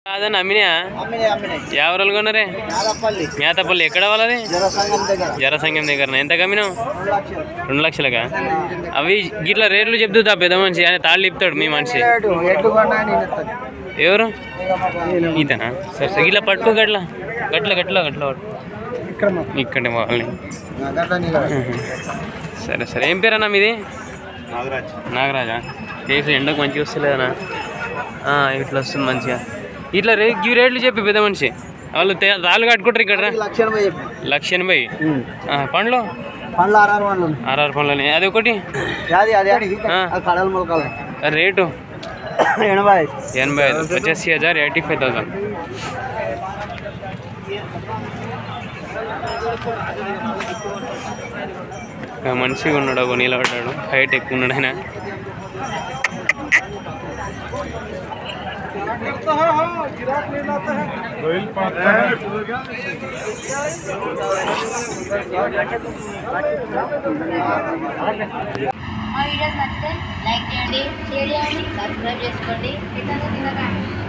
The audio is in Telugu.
కాదని అమ్మినా అమ్మినాయి అమ్మినాయి యాభై రోజులు కొన్నారే యాదపల్లి మేతపల్లి ఎక్కడ వాళ్ళది జనసంఘం దగ్గర జరసంగం దగ్గర ఎంత కమ్మినావు రెండు లక్షలు రెండు లక్షలుగా అవి గిట్ల రేట్లు చెప్తుందా పెద్ద మనిషి ఆయన తాళ్ళు ఇప్పుతాడు మీ మనిషి ఎట్లు కొన్నా నేను ఇస్తాను ఎవరు ఈతనా సరే సరే ఇట్లా పట్టుకో గట్ల గట్ల గట్ల గట్ల పట్టు. ఇక్కడ ఇక్కడే వాళ్ళని గట్ల నీళ్ళు సరే సరే ఏం పేరన్నా మీది నాగరాజ్ నాగరాజా రేపు ఎండకు మంచిగా వస్తలేదనా ఆ, ఇట్లా వస్తుంది మంచిగా ఇట్లా రే ఇవి రేట్లు చెప్పి పెద్ద మనిషి వాళ్ళు తే- తాళ్ళు కట్టుకుంటారు ఇక్కడ లక్ష ఎనభై చెప్పి లక్ష ఎనభై ఆ, పండ్లు పండ్లు ఆరారు పండ్లు ఆర్ఆర్ పండ్లు అది ఒకటి అది అది ఆ. అది కడల మొలకలు ఆ రేటు ఎనభై ఎనభై ఐదు పచాసి హజార్ ఎయిటీ ఫైవ్ థౌసండ్ మంచిగా ఉన్నాడు ఒక నిలబడ్డాడు హైట్ ఎక్కువ ఉన్నాడు ఆయన మా వీడియోస్ నచ్చితే లైక్ చేయండి షేర్ చేయండి సబ్స్క్రైబ్ చేసుకోండి ఇతను తినకండి